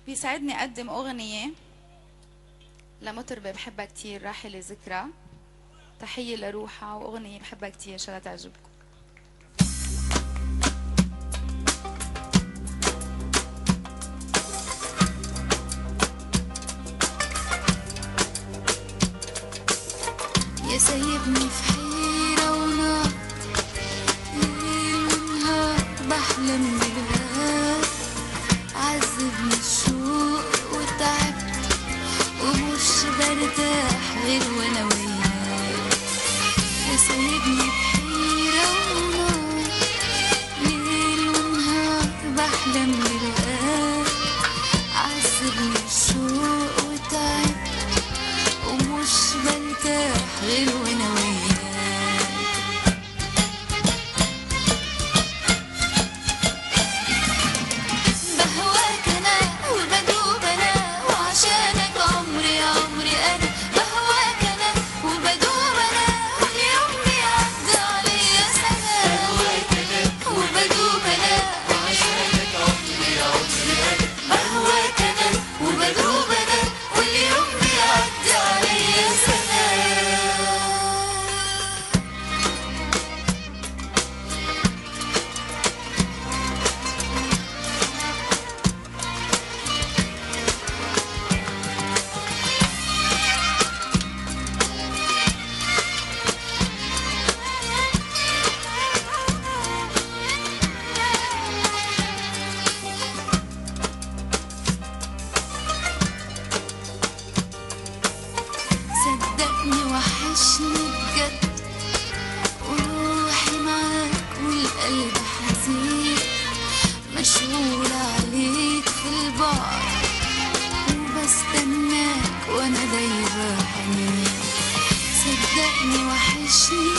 بيسعدني أقدم أغنية لمطربة بحبها كتير راحلة ذكرى تحية لروحها وأغنية بحبها كتير إن شاء الله تعجبكم يا سايبني في حيرة ونار ليل ونهار بحلم بالهاب عذبني الشوق والتعب ومش برتاح غير وانا وياك يا سايبني في حيرة ونار ليل ونهار بحلم بالهاب عذبني الشوق والتعب ومش برتاح غير وانا وياك بهواك انا وبدوب انا وعشانك عمري عمري انا بهواك انا وبدوب انا واليوم بيعدي عليا سنة بهواك انا وبدوب انا وعشانك عمري عمري انا بهواك انا وبدوب انا واليوم بيعدي عليا سنة صدقني وحشني بجد وروحي معاك والقلب حزين مشغول عليك في البعد وبستناك وانا دايبة حنين صدقني وحشني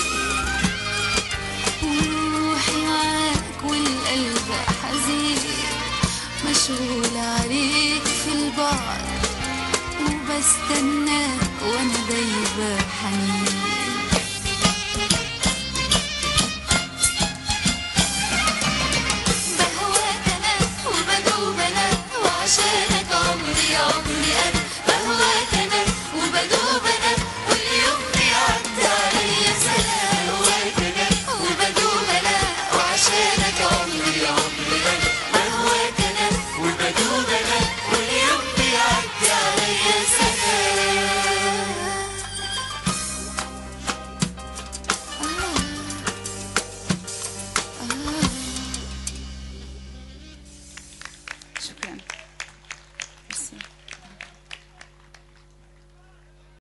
وروحي معاك والقلب حزين مشغول عليك في البعد وبستناك وانا دايبة حنين بهواك انا وبدوب انا وعشانك عمري عمري انا بهواك انا وبدوب انا واليوم بيعدي عليا سنة بهواك انا وبدوب انا وعشانك عمري عمري انا بهواك انا وبدوب انا واليوم بيعدي عليا سنة شكرا